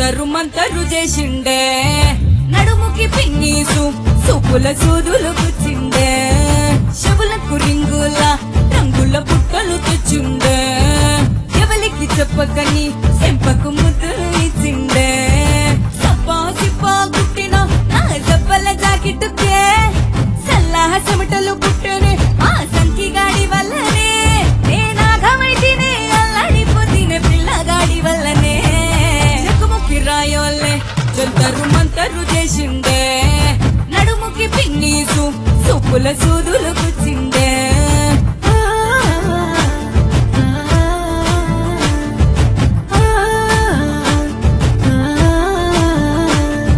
జంతరు మంతరు చేసిండే నడుముకి పిన్నీసు సూపుల సూదులు గుచ్చిండే చెవులకు రింగుల రంగుల పుట్టలు తెచ్చిండే ఎవరికి చెప్పకని సెంపకు ముద్దులు ఇచ్చిండే సప్పా సిప్పా కుట్టిన నా జబ్బల జాకెట్టుకే సల్లాహ చెమటలు పుట్టనే ఆ సంకి గాడి వల్లనే నేనాగమైతేనే అల్లాడిపోతీనే పిల్లగాడి వల్లనే చెక్కుముక్కి రాయోల్లే జంతరు మంతరు చేసిండే నడుముకి పిన్నీసు సూపుల సూదులు గుచ్చిండే ఆ, ఆ, ఆ, ఆ.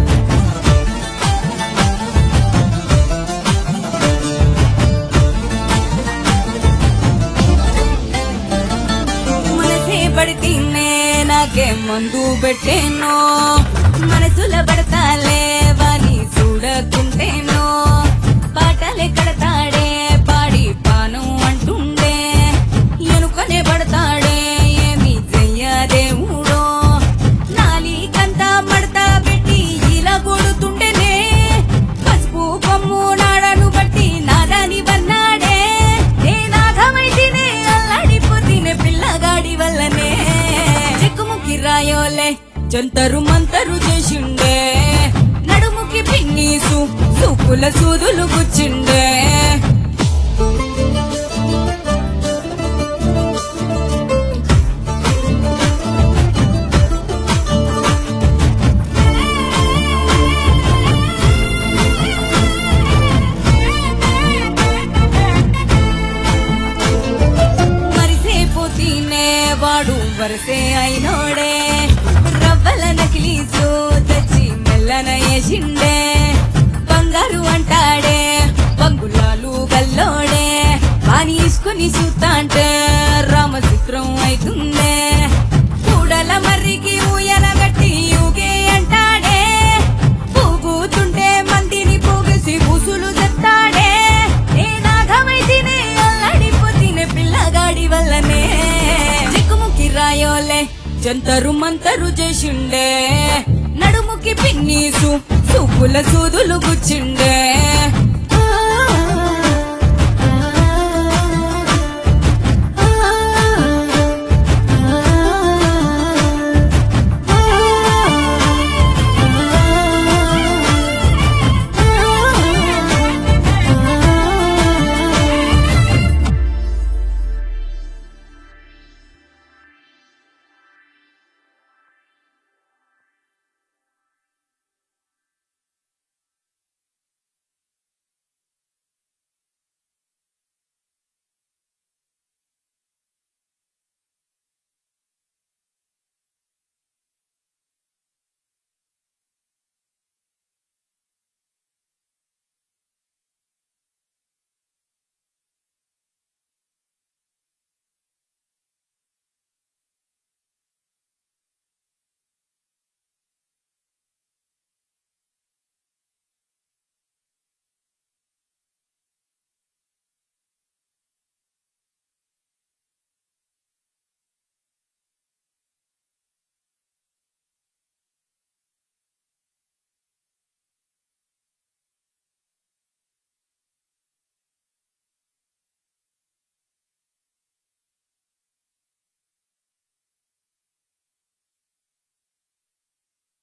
మనసే పడితేనే నాకే మందు పెట్టేనో మనసుల పడతాలే వాని చూడకుంటేనో పాటలే కడతాడే పాడి పాను అంటుండే ఎనుకనే పడతాడే ఏమి చెయ్యదేవుడో నాలికంతా మడత పెట్టి ఇలా కొడుతుండేనే పసుపు కొమ్ము నాడను బట్టి నాదాని వన్నాడే నేనాగమైతేనే అల్లాడిపోతీనే పిల్లగాడి వల్లనే చెక్కుముకి రాయోలే జంతరు మంతరు చేసిండే నడుముకి పిన్నీసు సూపుల సూదులు గుచ్చిండే మరిసేపోతీనే వాడు వరసే అయినోడే రవ్వల నకిలీసు తెచ్చి మెల్లన వేసిండే బంగారు అంటాడే బంగులాలు గల్లోడే పాని ఇసుకుని చూస్తాంటే రామచిత్రం అవుతుందే కూడల మర్రికి ఊయల గట్టి ఊగే అంటాడే పూగుతుంటే మందిని పోగేసి బుసులు చెత్తాడే నేనాగమైతేనే అల్లాడిపోతీనే పిల్లగాడి వల్లనే చిక్కుముకి రాయోలే జంతరు మంతరు చేసిండే నడుముకి పిన్నీసు సూపుల సూదులు గుచ్చిండే